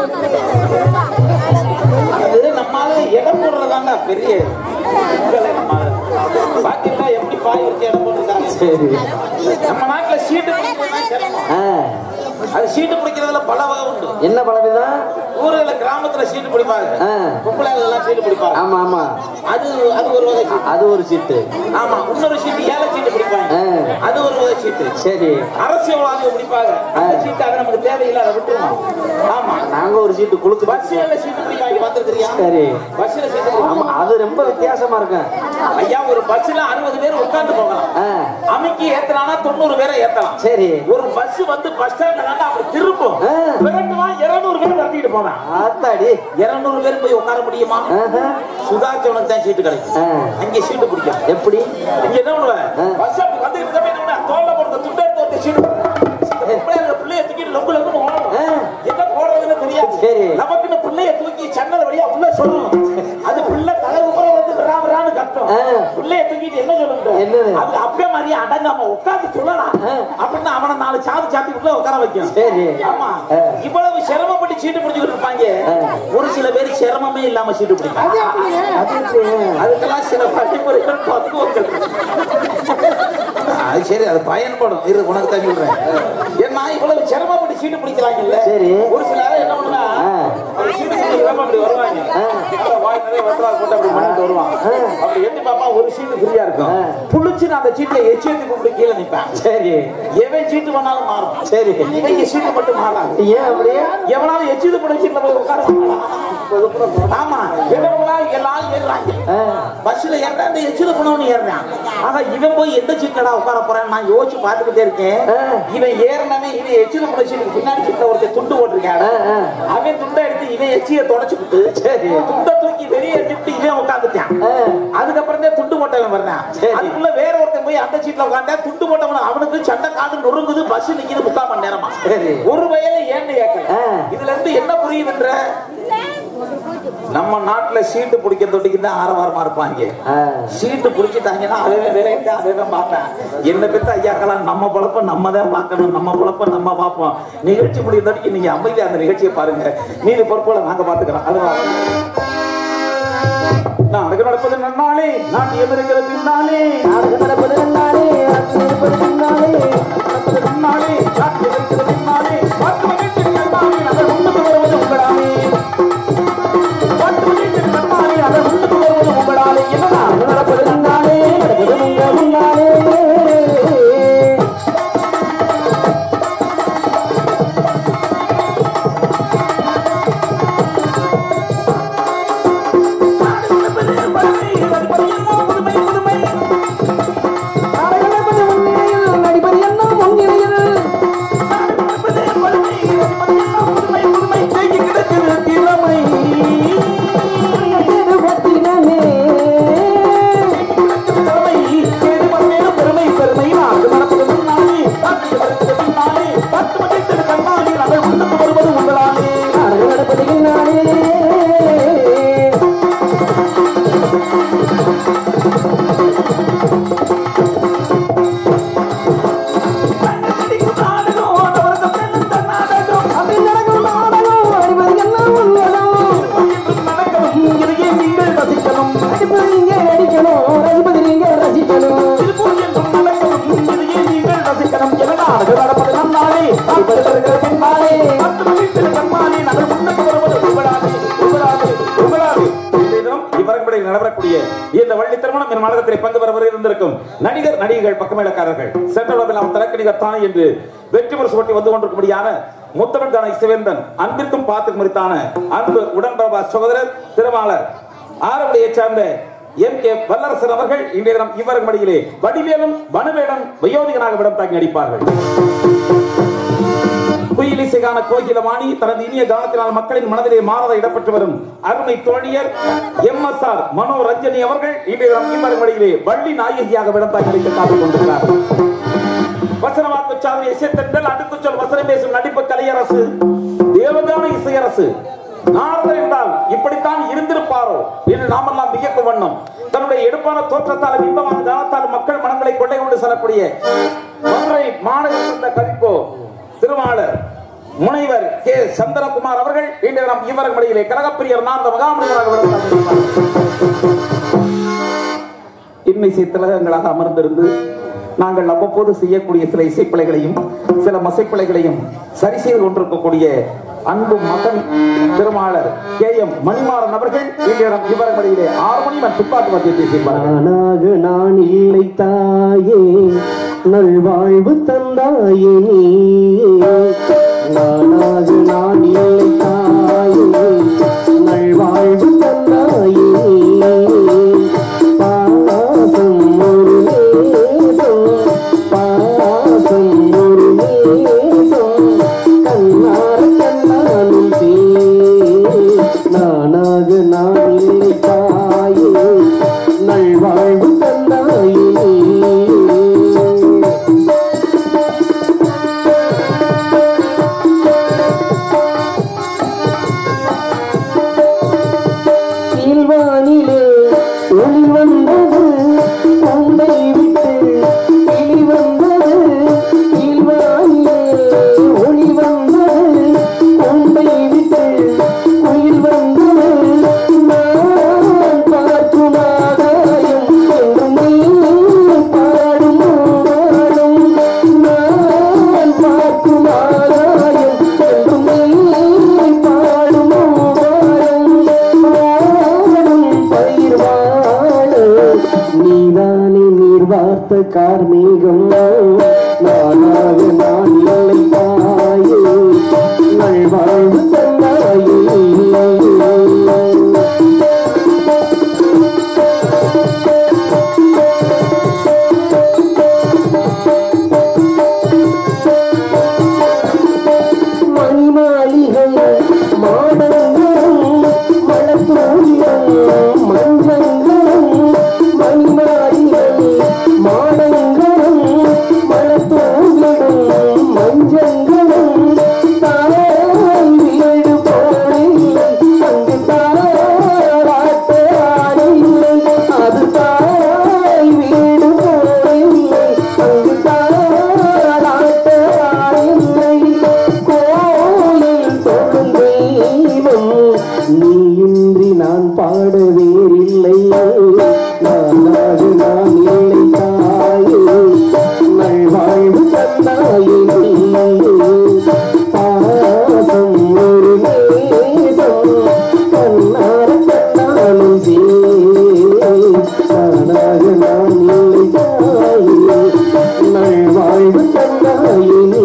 அது நம்மால இடம் போடுறதாண்டா பெரிய வேலை நம்மால. பாத்தீங்களா எப்படி பாய் வச்சு இடம் போட்டுருக்காங்க சரி நம்ம நாட்டுல சீட்டு பிடிக்கிறதுனா சிரமம். ஆ அது சீட்டு பிடிக்கிறதுல பல வகை உண்டு என்ன பழவிதான் ஊர்ல கிராமத்துல சீட்டு பிடிப்பாங்க ஆ. பொம்பளை எல்லாம் சீட்டு பிடிப்பாங்க ஆமா ஆமா அது அது ஒரு வகை சீட்டு அது ஒரு சீட்டு ஆமா இன்னொரு சீட்டு ஏழை சீட்டு பிடிப்பாங்க ஆ. அது ஒரு வகை சீட்டு சரி அரசியல்வாதிகள் பிடிப்பாங்க அந்த சீட்டு அது நமக்கு தேவையில்லை அதை விட்டுருவோம் ஆமா நாங்க ஒரு சீட்டு குளுத்து பஸ்ல சீட்டு பிடிப்பாங்க பார்த்துருக்கியா சரி பஸ்ல சீட்டு ஆமா பிடிப்பாங்க. அது ரொம்ப வித்தியாசமா இருக்கும் ஐயா ஒரு பஸ்ல அறுபது பேர் உட்கார்ந்து போகலாம் ஆ அமைக்கி ஏத்தலாம்னா தொண்ணூறு பேரை ஏத்தலாம் சரி ஒரு பஸ் வந்து பஸ் ஸ்டாண்ட்ல தாண்டா அப்படி திருப்பும் ஆ. விரட்டுவான் இருநூறு பேர் வரட்டிட்டு போவேன் ஆத்தாடி இருநூறு பேர் போய் உட்கார முடியுமா ஆஹா. சுதாச்சவனுக்கு தான் சீட்டு கிடைக்கும் ஆ. அங்கே சீட்டு பிடிக்கும் எப்படி இங்க என்ன பண்ணுவேன் ஆ. பஸ் அப்படி வந்து இருக்க போய் என்ன தோல்ல போடுற துண்டை தோட்டு சீட்டு பிள்ளைய பிள்ளைய தூக்கிட்டு லொங்கு லொங்குன்னு ஓடும் ஆ. என்ன போடுறதுன்னு தெரியாது சரி. நமக்குன்னு பிள்ளைய தூக்கி சன்னல் வழியா உள்ள சொல்லணும் அது பிள்ளை தலை உபர வந்து விரா விரான்னு கத்தும் ஆ. பிள்ளைய தூக்கிட்டு என்ன சொல்லணும் என்னது? அது அப்படியே மாதிரியே அடங்காம உட்காந்து சொல்லலாம் ஆ. அப்படின்னு அவனை நாலு சாதி சாத்தி உள்ள உட்கார வைக்கும் சரி ஆமா ஆ. இவ்வளவு சிரமப்பட்டு சீட்டு பிடிச்சிட்டு இருப்பாங்க ஆ. ஒரு சில பேர் சிரமமே இல்லாம சீட்டு பிடிப்பாங்க அது எப்படி? அதுக்கெல்லாம் சில வழிமுறைகள் பக்குவங்கள் அது சரி அது பயன்படும் இரு உனக்கு தான் சொல்றேன் ஏன்னா இவ்வளவு சிரமப்பட்டு சீட்டு பிடிக்கிறாங்கல்ல சரி. ஒரு சில ஆளு என்ன பண்ணுவா ஆ. ஒரு சீட்டு பிடிக்காம அப்படி வருவாங்க ஆ. நல்லா வாய் நிறைய வெத்தலா போட்டு அப்படி பண்ணிட்டு வருவான் ஆ. அப்படி எட்டி பாப்பா ஒரு சீட்டு ஃப்ரீயா இருக்கும் ஆ. புளிச்சு நான் அந்த சீட்டை எச்சேத்தி கூப்பிட்டு கீழே நிப்பேன் சரி எவன் சீட்டு பண்ணாலும் மாறும் சரி இவங்க சீட்டு மட்டும் மாறாது ஏன் அப்படியே எவனாலும் எச்சிது பண்ண சீட்ல போய் உட்கார ஆமா எவனா எல்லாரும் ஏறுறாங்க ஆ. பஸ்ல ஏறா இந்த எச்சில போனவனு ஏறினான் ஆனா இவன் போய் எந்த சீட்டடா உட்கார போறான்னு நான் யோசிச்சு பார்த்துக்கிட்டே இருக்கேன் ஆ. இவன் ஏறினவே இவன் எச்சில போன சீட்டுக்கு பின்னாடி சீட்ல ஒருத்தர் துண்டு போட்டிருக்கான் ஆ, ஆ. அவன் துண்டை எடுத்து இவன் எச்சிய தொடச்சுக்கிட்டு சரி. துண்டை தூக்கி வெளியே எடுத்துட்டு இவன் உட்காந்துட்டான் ஆ. அதுக்கப்புறம் தான் துண்டு போட்டவன் வர்றான் சரி. அதுக்குள்ள வேற ஒருத்தன் போய் அந்த சீட்ல உட்காந்தா துண்டு போட்டவன் அவனுக்கு சண்டை காது நொறுங்குது பஸ் நிக்குது முக்கால் மணி நேரமா சரி. ஒரு வயல ஏன்னு கேட்கல ஆ. இதுல இருந்து என்ன புரியுதுன்ற நம்ம நாட்டுல சீட்டு பிடிக்க தொட்டிக்கு தான் ஆரவாரமா இருப்பாங்க ஆ. சீட்டு பிடிச்சிட்டாங்கன்னா அவன் விளையாட்டு அவன் பார்ப்பேன் என்ன பெற்ற ஐயாக்கெல்லாம் நம்ம பொழப்ப நம்ம தான் பார்க்கணும் நம்ம பொழப்ப நம்ம பார்ப்போம் நிகழ்ச்சி முடியும் தொட்டிக்கு நீங்க அமைதியா அந்த நிகழ்ச்சியை பாருங்க நீதி பொறுப்புல நாங்க பாத்துக்கிறோம் அது நாடகம் நடப்பது நன்னாளே நாட்டியம் இருக்கிறது பின்னாலே நாடகம் நடப்பது நன்னாளே, நாட்டியம் நடப்பது பின்னாலே. நடப்பது நன்னாளே நாட்டியம் இருக்கிறது பின்னாலே பத்து மணிக்கு நன்னாளே அதை உண்டுக்கு வருவது உங்களாலே பத்து மணிக்கு நன்னாளே அதை உண்டுக்கு வருவது உங்களாலே என்ன நாடகம் நடப்பது நன்னாளே, நடப்பது உங்க முன்னாலே. நாடகம் நடப்பது முன்னிலையில், நடிப்பது என்ன முன்னிலையில். இது பத்தினமே. நாடகம் நடப்பது பின்னாலே. அப்படி நடக்கும் நாடகம், நடிப்பது என்ன உண்மைதான். நடிப்பது இங்கே நடிக்கணும், ரசிப்பது நீங்க ரசிக்கணும். நடிப்பது இருக்கிற பின்னாலே. இவர்களுடைய நடைபெறக்கூடிய இந்த வள்ளி திருமணம் என் நாடகத்தில் பங்கு பெற இருந்திருக்கும் நடிகர் நடிகைகள் பக்கமேளக்காரர்கள் சென்றளவில் நாம் தலைக்கணிகர் தான் என்று வெற்றி முரசு பட்டி வந்து கொண்டிருக்கும்படியான முத்தமிழ் தான இசைவேந்தன் அன்பிற்கும் பார்த்து முறித்தான அன்பு உடன்பிரபா சகோதரர் திருமாளர் ஆரவடியை சார்ந்த எம் கே வல்லரசன் அவர்கள் இன்றைய தினம் இவர்கள் மடியிலே வடிவேலும் வனவேடன் வயோதிகனாக விடம் தாங்கி நடிப்பார்கள் குயிலிசைகான கோகிலவாணி தனது இனிய கானத்தினால் மக்களின் மனதிலே மாறத இடம்பெற்று வரும் அருமை தோழியர் எம் எஸ் ஆர் மனோரஞ்சனி அவர்கள் இன்றைய தினம் இவர்கள் மடியிலே வள்ளி நாயகியாக விடம் தாங்கி நடிக்க காத்துக் கொண்டிருக்கிறார் வசனவாக்கு சாதனை இசைத்தட்டல் அடுக்கு சொல் வசனம் பேசும் நடிப்பு கலையரசு தேவகான இசையரசு நாரதர் என்றால் இப்படித்தான் இருந்திருப்பாரோ என்று நாமெல்லாம் வியக்கும் வண்ணம் தன்னுடைய எடுப்பான தோற்றத்தால் இன்பமான கானத்தால் மக்கள் மனங்களை கொண்டை கொண்டு செல்லக்கூடிய மதுரை மாநகர் இருந்த கவிக்கோ திருமாளர் முனைவர் கே சந்திரகுமார் அவர்கள் இன்று நம் இவர்கள் மடியிலே கனகப்பிரியர் நான்கு மகாமனிதராக விளங்குகிறார். இன்னிசை திலகங்களாக அமர்ந்திருந்து நாங்கள் அவ்வப்போது செய்யக்கூடிய சில இசைப்பிழைகளையும் சில மசைப்பிழைகளையும் சரி செய்து கொண்டிருக்கக்கூடிய அன்பு மகன் திருமாளர் கே எம் மணிமாறன் அவர்கள் இன்றைய நம் இவர்கள் மடியிலே ஆறு மணி மற்றும் துப்பாக்கி மத்தியத்தை செய்வார்கள் நானாக நான் இல்லை தாயே நல்வாழ்வு தந்தாயே நீயே. நானாக நான் இல்லை தாயே நல்வாழ்வு தந்தாயே நீயே. பாசம் ஒரு நேசம் பாசம் ஒரு நேசம் கண்ணார கண்ணாலும் தே நானாக நான் இல்லை தாயே நல்வாழ்வு தந்தாயே நீயே. கீழ்வானிலே ஒளி வந்தது உன்னை விட்டு கிளி வந்தது கீழ்வானிலே ஒளி வந்தது உன்னை விட்டு குயில் வந்தது நான் பார்க்கும் ஆதாயம் என்றும் நீ பாடும் பாடும் நான் பார்க்கும் ஆதாயம் என்றும் நீ பாடும் பாடும் வாழும் பயிர் வாழ நீதானே நீர் வார்த்த கார்மேகம் நானாக நான் இல்லை தாயே நல்வாழ்வு தந்தாயே மணிமாளிகை மாடங்களும் மலத்தோழிகளும் மஞ்சங்களும் மணிமாளிகை மாடங்களும் மலத்தோழிகளும் மஞ்சங்களும் தாய் வீடு போனில்லை அங்கு தாராட்ட ஆடில்லை அது தாய் வீடு போனில்லை அங்கு தாராட்ட ஆடில்லை கோயில் தொழும் தெய்வம் நீ இன்றி நான் பாட வேறில்லை நானாக நான் இல்லை தாயே நல்வாழ்வு தந்தாயே பாசம் ஒரு நேசம் கண்ணார கண்ணாலும் சே நானாக நான் இல்லை தாயே நல்வாழ்வு தந்தாயே நீ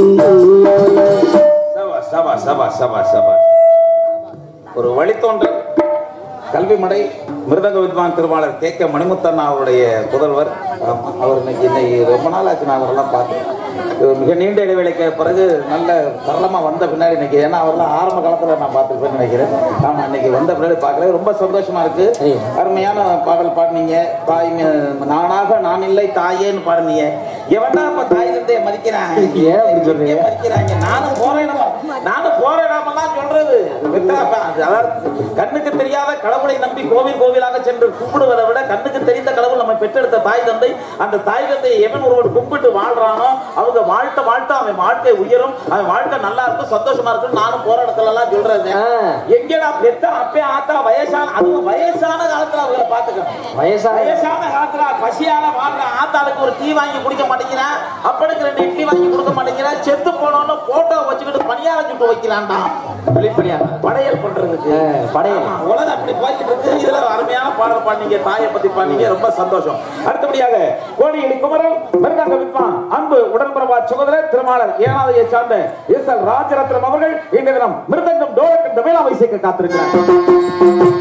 சபா சபா சபா சபா சபா ஒரு வழித்தோன்றல் கல்வி மடை மிருதங்க வித்வான் திருமாளர் கே கே மணிமுத்தண்ணா அவருடைய புதல்வர் ஆமா, அவர் இன்னைக்கு இன்னைக்கு ரொம்ப நாள் ஆச்சு நான் அவரெல்லாம் பார்த்தேன் இவர் மிக நீண்ட இடைவேளைக்கு பிறகு நல்ல சரளமா வந்த பின்னாடி இன்னைக்கு ஏன்னா அவரெல்லாம் ஆரம்ப காலத்துல நான் பார்த்துருப்பேன்னு நினைக்கிறேன் ஆமா இன்னைக்கு வந்த பின்னாடி பார்க்கல ரொம்ப சந்தோஷமா இருக்கு அருமையான பாடல் பாடினீங்க தாய் மீ- நானாக நான் இல்லை தாயேன்னு பாடினீங்க எவன்டா இப்ப தாய் தந்தைய மதிக்கிறான் ஏன் அப்படி சொல்றீங்க? எங்க மதிக்கிறாங்க நானும் போறேன் நானும் போறேனாமெல்லாம் சொல்றது வித்தா- அதாவது கண்ணுக்கு தெரியாத கடவுளை நம்பி கோவில் கோவிலாக சென்று கும்பிடுவதை விட கண்ணுக்கு தெரிந்த கடவுள் நம்ம பெற்றெடுத்த தாய் தந்தை அந்த தாய் தந்தையை எவன் ஒருவன் கும்பிட்டு வாழ்றானோ அவங்க வாழ்த்த வாழ்த்த அவன் வாழ்க்கை உயரும் அவன் வாழ்க்கை நல்லா இருக்கும் சந்தோஷமா இருக்கும் நானும் போற இடத்துல எல்லாம் சொல்றது ஆ. எங்கடா பெத்த அப்பே ஆத்தா வயசான அதுவும் வயசான காலத்துல அவங்களை பாத்துக்கணும் வயசான வயசான காலத்துல பசியால வாழ்ற ஆத்தாளுக்கு ஒரு டீ வாங்கி குடிக்க மாட்டேங்கிறான் அப்பனுக்கு ரெண்டு இட்லி வாங்கி கொடுக்க மாட்டேங்கிறான் செத்து போனோன்னு போட்டோ வச்சுக்கிட்டு பணியாரம் சுட்டு வைக்கிறான்டா எப்படியா படையல் பண்றதுக்கு படையல் ஆமா, உலகம் அப்படி போய்கிட்டு இருக்கு இதுல அருமையான பாடல் பாடினீங்க தாயை பத்தி பாடினீங்க ரொம்ப சந்தோஷம் அடுத்தபடியாக கோடியடி குமரன் மிருதங்க வித்வான் அன்பு உடன்பிரபா சுகதரர் திருமாளர் ஏனாதையை சார்ந்த எஸ் எல் ராஜரத்னம் அவர்கள் இந்த தினம் மிருதங்கம் டோலக் இந்த வேளாவை சேர்க்க காத்திருக்கிறார்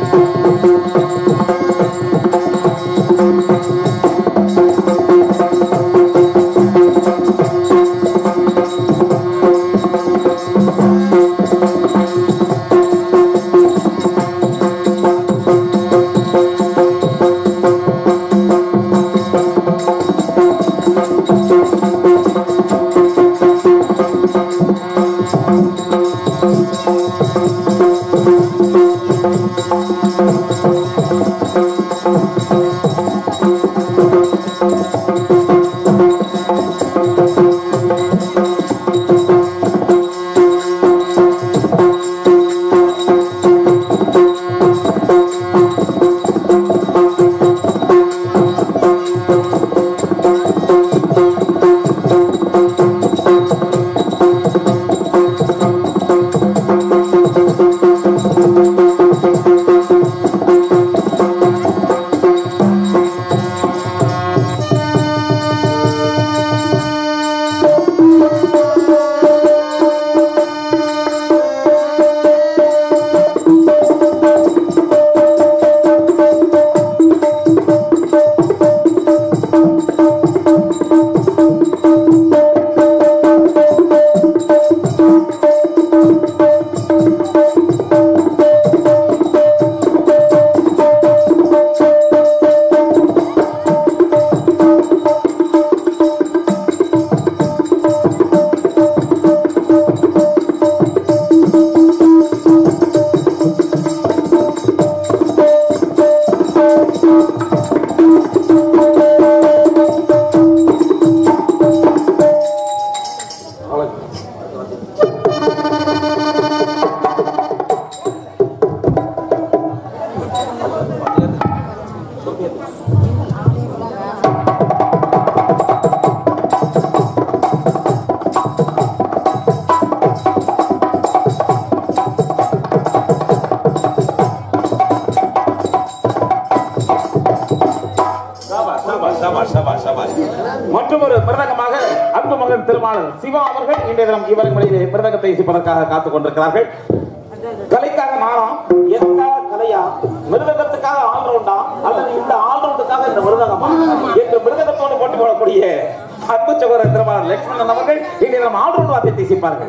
சபாஷ், சபாஷ், சபாஷ், சபாஷ், சபாஷ். மற்றொரு மிருதகமாக அன்பு மகன் திருமாளர் சிவா அவர்கள் இன்றைய தினம் இவரின் மொழியிலே மிருதகத்தை இசைப்பதற்காக காத்துக் கொண்டிருக்கிறார்கள் கலைக்காக நானா எதுக்காக கலையா மிருதகத்துக்காக ஆல்ரவுண்டா அல்லது இந்த ஆல்ரவுண்டுக்காக இந்த மிருதகமா என்று மிருதகத்தோடு போட்டு போடக்கூடிய அன்பு சகோதரர் திருமாளர் லட்சுமணன் அவர்கள் இன்றைய தினம் ஆல்ரவுண்ட் வாத்தியத்தை இசைப்பார்கள்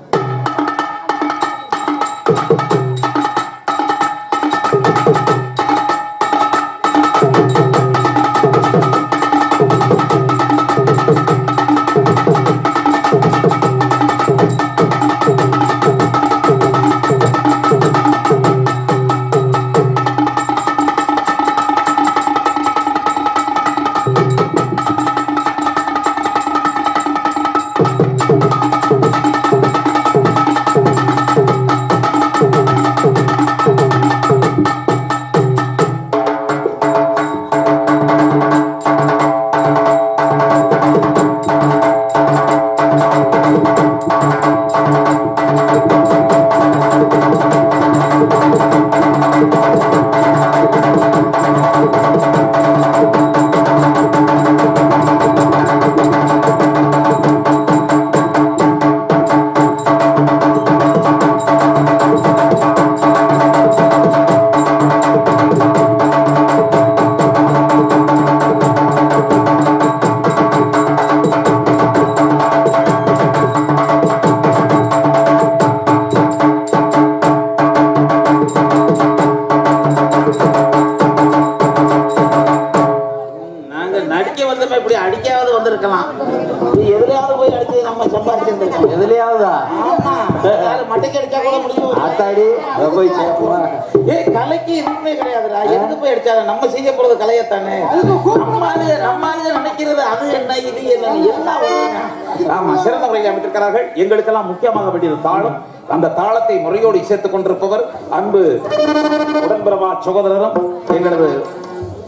நாங்க நடிக்க வந்தப்ப இப்படி அடிக்காவது வந்திருக்கலாம் இது எதுலயாவது போய் அடிச்சு நம்ம சம்பாதிச்சிருந்திருக்கோம் எதுலயாவதா ஆமா யாரு மட்டைக்கு அடிச்சா கூட முடியும் ஆத்தாடி அத போய் சேர்ப்போமா ஏய் கலைக்கு எதுவுமே கிடையாதுடா எதுக்கு போய் அடிச்சாங்க நம்ம செய்ய போறது கலையத்தானே நம்ம ஆளுங்க நம்ம ஆளுங்க நினைக்கிறது அது என்ன இது என்ன எல்லாம் ஒண்ணுங்க. ஆமா சிறந்த முறையில் அமைத்திருக்கிறார்கள் எங்களுக்கெல்லாம் முக்கியமாக வேண்டியது தாளம் அந்த தாளத்தை முறையோடு இசைத்துக் கொண்டிருப்பவர் அன்பு உடன்பிறவா சகோதரரும் எங்களது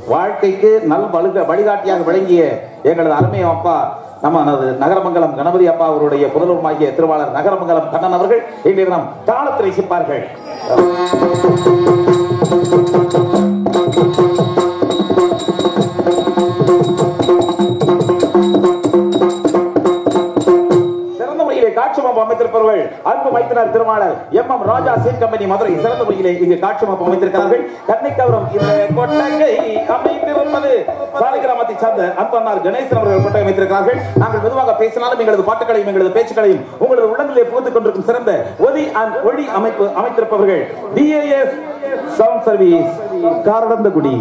வாழ்க்கைக்கு நல் வழுக வழிகாட்டியாக விளங்கிய எங்களது அருமை அப்பா நமது நகரமங்கலம் கணபதி அப்பா அவருடைய புதல்வமாகிய திருவாளர் நகரமங்கலம் கண்ணன் அவர்கள் இன்றைய தினம் தாளத்தில் இசைப்பார்கள் சிறந்த முறையிலே காட்சி அமைப்பு அமைத்திருப்பவர்கள் அன்பு மைத்தினர் திருமாளர் M M Raja seat company Madurai சிறந்த முறையிலே இங்கு காட்சி அமைப்பு அமைத்திருக்கிறார்கள் கண்ணை கவரும் இந்த கொட்டகை அமைத்திருப்பது சாலை கிராமத்தை சார்ந்த அன்பன்னார் கணேசன் அவர்கள் கொட்டகை அமைத்திருக்கிறார்கள் நாங்கள் மெதுவாக பேசினாலும் எங்களது பாட்டுகளையும் எங்களது பேச்சுக்களையும் உங்களது உள்ளங்களிலே புகுத்துக் கொண்டிருக்கும் சிறந்த ஒலி அண்ட் ஒளி அமைப்பு அமைத்திருப்பவர்கள் டிஏஎஸ் சவுண்ட் சர்வீஸ் காரடந்தகுடி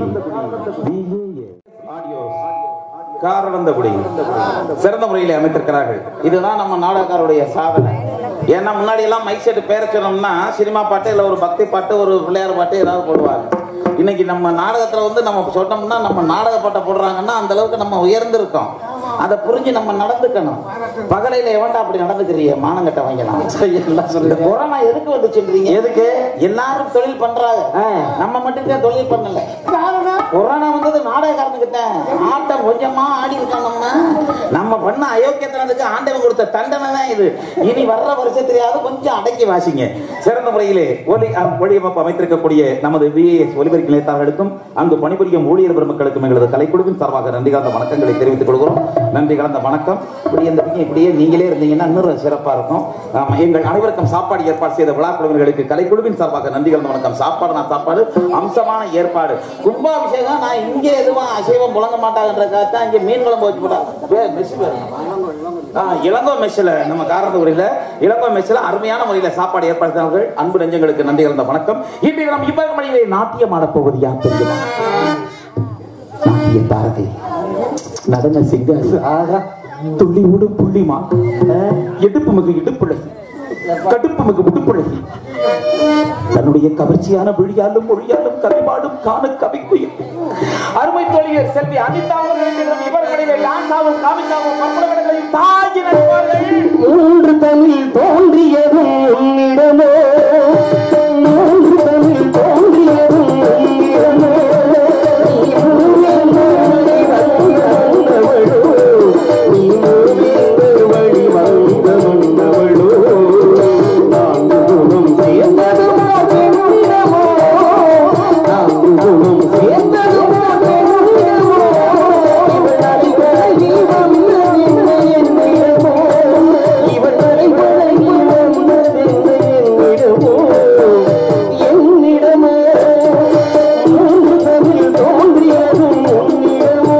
ஆடியோஸ் காரணந்தகுடி சிறந்த முறையில் அமைத்திருக்கிறார்கள் இதுதான் நம்ம நாடகக்காருடைய சாதனை ஏன்னா முன்னாடி எல்லாம் மைக் செட் பேர சொன்னோம்னா சினிமா பாட்டு இல்ல ஒரு பக்தி பாட்டு ஒரு பிள்ளையார் பாட்டு ஏதாவது போடுவாங்க இன்னைக்கு நம்ம நாடகத்துல வந்து நம்ம சொன்னோம்னா நம்ம நாடக பாட்டை போடுறாங்கன்னா அந்த அளவுக்கு நம்ம உயர்ந்திருக்கோம் அதை புரிஞ்சு நம்ம நடந்துக்கணும் பகலையில எவன்டா அப்படி நடந்துக்கிறீங்க மானங்கட்ட வாங்கலாம் இந்த கொரோனா எதுக்கு வந்துச்சுன்றீங்க எதுக்கு எல்லாரும் தொழில் பண்றாங்க நம்ம மட்டும் தான் தொழில் பண்ணல கொரோனா வந்தது நாடகக்காரனுக்கு தான் ஆட்டம் கொஞ்சமா ஆடி இருக்கானோம்னா நம்ம பண்ண அயோக்கியத்தனத்துக்கு ஆண்டவன் கொடுத்த தண்டனை தான் இது இனி வர்ற வருஷத்திலேயாவது கொஞ்சம் அடக்கி வாசிங்க சிறந்த முறையிலே ஒலி ஒளியமைப்பு அமைத்திருக்கக்கூடிய நமது விஏஎஸ் ஒலிபரிக்க நிலையத்தார்களுக்கும் அங்கு பணிபுரியும் ஊழியர் பெருமக்களுக்கும் எங்களது கலைக்குழுவின் சார்பாக நன்றி கலந்த வணக்கங்களை தெரிவித்துக் கொள்கிறோம் நன்றி கலந்த வணக்கம் இப்படி இந்த பக்கம் இப்படியே நீங்களே இருந்தீங்கன்னா இன்னும் சிறப்பா இருக்கும் ஆமா, எங்கள் அனைவருக்கும் சாப்பாடு ஏற்பாடு செய்த விழா குழுவினர்களுக்கு கலைக்குழுவின் சார்பாக நன்றி கலந்த வணக்கம் சாப்பாடு நான் சாப்பாடு அம்சமான ஏற்பாடு கும்பாபிஷேகம் நான் இங்கே எதுவும் அசைவம் புழங்க மாட்டாங்கன்றதுக்காக தான் இங்கே மீன் குழம்பு வச்சு போட்டாங்க மெஸ் ஆ, இளங்கோ மெஸ்ல நம்ம காரந்தூரில் இளங்கோ மெஸ்ல அருமையான முறையில் சாப்பாடு ஏற்பாடு செய்தார்கள் அன்பு நெஞ்சங்களுக்கு நன்றி கலந்த வணக்கம் இன்றைய நாம் இவ்வகை மணியிலே நாட்டியம் ஆடப்போவது யார் தெரியுமா நாட்டிய பாரதி நடன சிங்காரி ஆகா துள்ளி விடும் புள்ளிமா எடுப்பு மிகு இடுப்புழகி கடுப்பு மிகு உடுப்புழகி தன்னுடைய கவர்ச்சியான விழியாலும் மொழியாலும் கவிபாடும் காண கவிக்குயில் அருமை தோழியர் செல்வி அனிதா அவர்கள் இவர்களிலே டான்ஸாவும் காமிக்காவும் கற்பனைகளையும் தாங்கி நடிப்பார்கள் மூன்று தமிழ் தோன்றியதும் உன்னிடமோ மூன்று தமிழ் தோன்றியதும் உன்னிடமோ நீ மூவேந்தர் வழி வந்தவளோ நீ மூவேந்தர் வழி வந்த வந்தவளோ நான்கு குணம் சேர்ந்ததுமோ பெண்ணிடமோ நான்கு குணம் சேர்ந்ததுமோ பெண்ணிடமோ இவள் அடிக்கடி வந்ததென்ன என்னிடமோ இவள் அடிக்கடி வந்ததென்ன என்னிடமோ என்னிடமோ மூன்று தமிழ் தோன்றியதும் உன்னிடமோ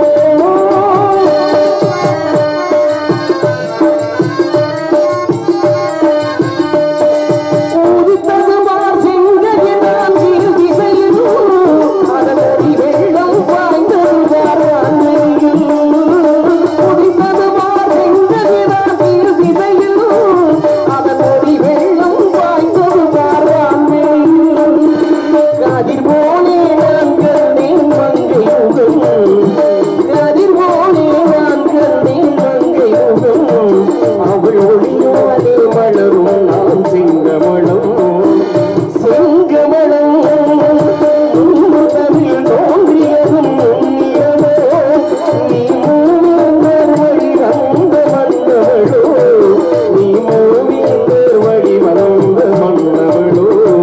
உதித்ததுமார் செங்கதிரான் சிறு திசையிலும் அதனடி வெள்ளம் பாய்ந்ததுவார் அன்னையில் உதித்ததுமார் செங்கதிரான் சிறு திசையிலும் அதனடி வெள்ளம் பாய்ந்ததுவார் அன்னையில் கதிர் போலே நான் கண்டேன் மங்கை முகம் கதிர் போலே நான் கண்டேன் மங்கை முகம் அவள் ஒளியோதே மலரும் நான் செங்கமலம் செங்கமலம் உன் தமிழ் தோன்றியதும் உன்னிடமோ நீ மூவேந்தர் வழி வந்த மன்னவளோ நீ மூவேந்தர் வழி வந்த மன்னவளோ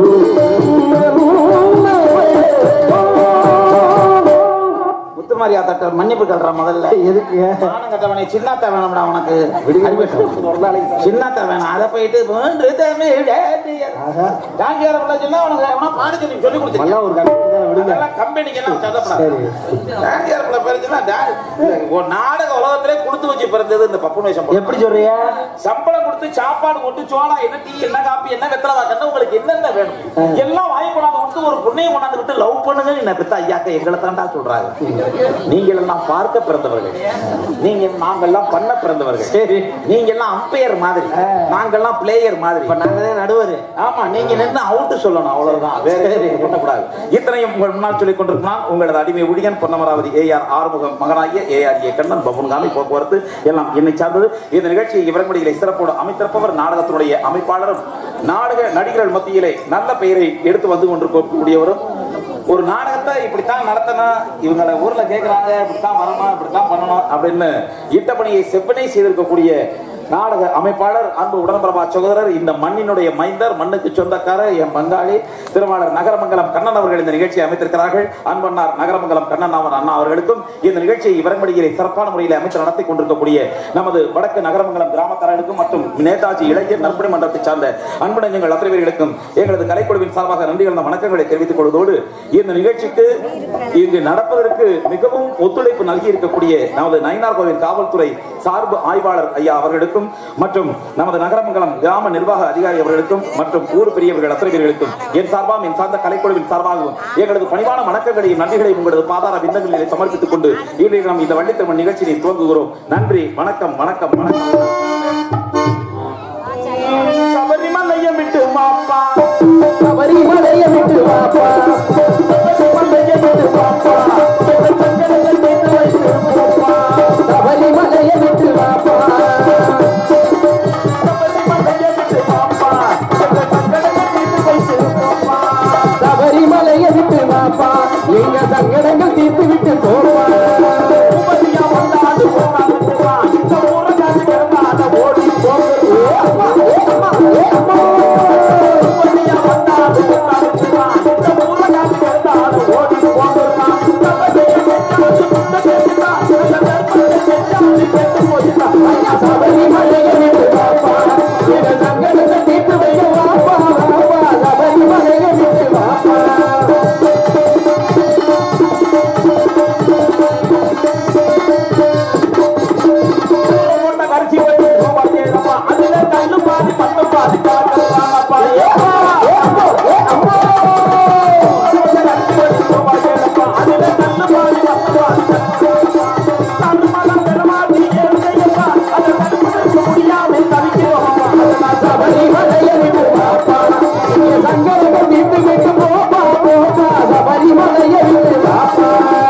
முத்துமாரியா தட்ட மன்னிப்பு கல்ற முதல்ல எதுக்கு மானம் கட்டவனே சின்னத்த வேணும்டா உனக்கு சின்னத்த வேணும் அதை போயிட்டு மூன்று தமிழ் ஜாங்கியார பிள்ளை சொன்னா உனக்கு எவனா பாடி சொல்லி சொல்லி கொடுத்துருக்கேன் ஒரு கம்பெனி விடுங்க அதெல்லாம் கம்பெனிக்கு எல்லாம் சதப்படாது ஜாங்கியார பிள்ளை பேருச்சுன்னா ஒரு நாடக உலகத்திலே கொடுத்து வச்சு பிறந்தது இந்த பப்புன் வேஷம் போட்டு. எப்படி சொல்றிய சம்பளம் கொடுத்து சாப்பாடு போட்டு சோளா என்ன டீ என்ன காப்பி என்ன வெத்தலை வாக்கன்னு உங்களுக்கு என்னென்ன வேணும் எல்லாம் வாங்கி கொண்டாந்து கொடுத்து ஒரு பொண்ணையும் கொண்டாந்து விட்டு லவ் பண்ணுங்க என்ன பெத்த ஐயாக்க எங்களை தாண்டா சொல்றாங்க நீங்கள் எல்லாம் பார்க்க பிறந்தவர்கள் நீங்க நாங்கெல்லாம் பண்ண பிறந்தவர்கள் சரி நீங்க எல்லாம் அம்பையர் மாதிரி நாங்கெல்லாம் பிளேயர் மாதிரி நாங்க தான் நடுவர் ஆமா நீங்க நின்று அவுட் சொல்லணும் அவ்வளவுதான் வேற எதுவும் பண்ணக்கூடாது இத்தனையும் உங்கள் முன்னால் சொல்லிக் கொண்டிருக்கலாம் உங்களது அடிமை ஊழியன் பொன்னமராவதி ஏஆர் ஆறுமுகம் மகனாகிய ஏஆர் ஏ கண்ணன் பப்புன்காமி போக்குவரத்து எல்லாம் என்னை சார்ந்தது இந்த நிகழ்ச்சியை இவரங்குடியிலே சிறப்போடு அமைத்திருப்பவர் நாடகத்தினுடைய அமைப்பாளரும் நாடக நடிகர்கள் மத்தியிலே நல்ல பெயரை எடுத்து வந்து கொண்டிருக்கக்கூடியவரும் ஒரு நாடகத்தை இப்படித்தான் நடத்தணும் இவங்கள ஊர்ல கேக்குறாங்க இப்படித்தான் வரணும் இப்படித்தான் பண்ணணும் அப்படின்னு இட்டப்பணியை செவ்வனை செய்திருக்கக்கூடிய நாடக அமைப்பாளர் அன்பு உடன்பிரபா சகோதரர் இந்த மண்ணினுடைய மைந்தர் மண்ணுக்கு சொந்தக்காரர் என் பங்காளி திருவாளர் நகரமங்கலம் கண்ணன் அவர்கள் இந்த நிகழ்ச்சியை அமைத்திருக்கிறார்கள் அன்பண்ணார் நகரமங்கலம் கண்ணன் அவன் அண்ணா அவர்களுக்கும் இந்த நிகழ்ச்சியை இவரம்படியிலே சிறப்பான முறையில் அமைத்து நடத்தி கொண்டிருக்கக்கூடிய நமது வடக்கு நகரமங்கலம் கிராமத்தாரர்களுக்கும் மற்றும் நேதாஜி இளைஞர் நற்பணி மன்றத்தை சார்ந்த அன்புடஞ்சங்கள் அத்தனை பேர்களுக்கும் எங்களது கலைக்குழுவின் சார்பாக நன்றி கலந்த வணக்கங்களை தெரிவித்துக் கொள்வதோடு இந்த நிகழ்ச்சிக்கு இங்கு நடப்பதற்கு மிகவும் ஒத்துழைப்பு நல்கி இருக்கக்கூடிய நமது நயினார் கோவில் காவல்துறை சார்பு ஆய்வாளர் ஐயா அவர்களுக்கும் மற்றும் நமது நகரமங்கலம் கிராம நிர்வாக அதிகாரி அவர்களுக்கும் மற்றும் ஊர் பெரியவர்கள் அத்தனை பேர்களுக்கும் என் சார்பாகவும் என் சார்ந்த கலைக்குழுவின் சார்பாகவும் எங்களது பணிவான வணக்கங்களையும் நன்றிகளையும் உங்களது பாதார விந்தங்களிலே சமர்ப்பித்துக் கொண்டு இன்றைய நாம் இந்த வள்ளித்திருமண் நிகழ்ச்சியை துவங்குகிறோம் நன்றி வணக்கம் வணக்கம் வணக்கம் சபரிமலையை விட்டு மாப்பா சபரிமலையை விட்டு வாப்பா சபரிமலையை விட்டு வாப்பா எங்கள் சங்கடங்களை தீர்த்து வைத்து போப்பா சபரிமலையை விட்டு வாப்பா சபரிமலையை விட்டு மாப்பா எங்கள் சங்கடங்களை தீர்த்து வைத்து போப்பா சபரிமலையை விட்டு வாப்பா எங்க சங்கடங்கள் தீர்த்து விட்டு போப்பா உபதியா வந்தாது போனாது போவா இந்த ஊரை காத்து கிடந்தாத ஓடி போகிறது உபதியா வந்தாது போனாது போவா இந்த ஊரை காத்து கிடந்தாத ஓடி போகிறதா சபரியை வெச்சாது முத்த கேட்டுதா இந்த கற்பனை வெச்சாது கெட்டு போச்சுதா சபரிமலையை விட்டு வாப்பா எங்க சங்கடத்தை தீர்த்து வைக்க வாப்பா வாப்பா சபரிமலையை விட்டு வாப்பா போட்ட கரிசி வச்சு ரூபாய் தேடப்பா அதுல கல்லு பாதி பத்து பாதி காட்டப்பாங்கப்பா சபரிமலையை விட்டு வாப்பா எங்க சங்கடத்தை தீர்த்து விட்டு போப்பா போப்பா சபரிமலையை விட்டு வாப்பா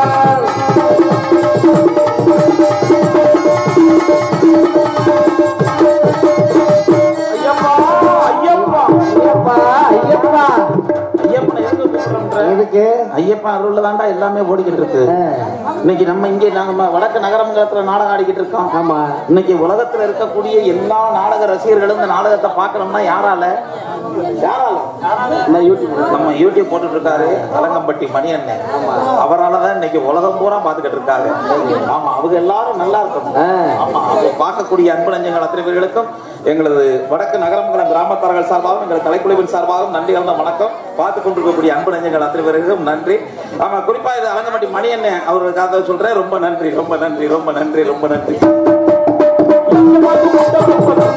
ஐயப்பா ஐயப்பா எதுக்கு ஐயப்பா அருள்ல தாண்டா எல்லாமே ஓடிக்கிட்டு இருக்கு இன்னைக்கு நம்ம இங்கே நாங்க வடக்கு நகரமங்கலத்துல நாடகம் ஆடிக்கிட்டு இருக்கோம் ஆமா இன்னைக்கு உலகத்துல இருக்கக்கூடிய எல்லா நாடக ரசிகர்களும் இந்த நாடகத்தை பார்க்கணும்னா யாரால யாரால நம்ம யூடியூப் நம்ம யூடியூப் போட்டுட்டு இருக்காரு கலங்கம்பட்டி மணி அண்ணன் அவராலதான் இன்னைக்கு உலகம் பூரா பாத்துக்கிட்டு இருக்காங்க ஆமா அவங்க எல்லாரும் நல்லா இருக்கணும் ஆமா அவங்க பார்க்கக்கூடிய அன்பு நஞ்சங்கள் அத்தனை பேர்களுக்கும் எங்களது வடக்கு நகரமங்கலம் கிராமத்தார்கள் சார்பாகவும் எங்களது கலைக்குழுவின் சார்பாகவும் நன்றி கலந்த வணக்கம் பார்த்து கொண்டிருக்கக்கூடிய அன்பு நஞ்சங்கள் அத்தனை பேர்களுக்கும் நன்றி ஆமா குறிப்பா இது அலங்கம்பட்டி மணி அண்ணன் அவருக்காக சொல்றேன் ரொம்ப நன்றி ரொம்ப நன்றி ரொம்ப நன்றி ரொம்ப நன்றி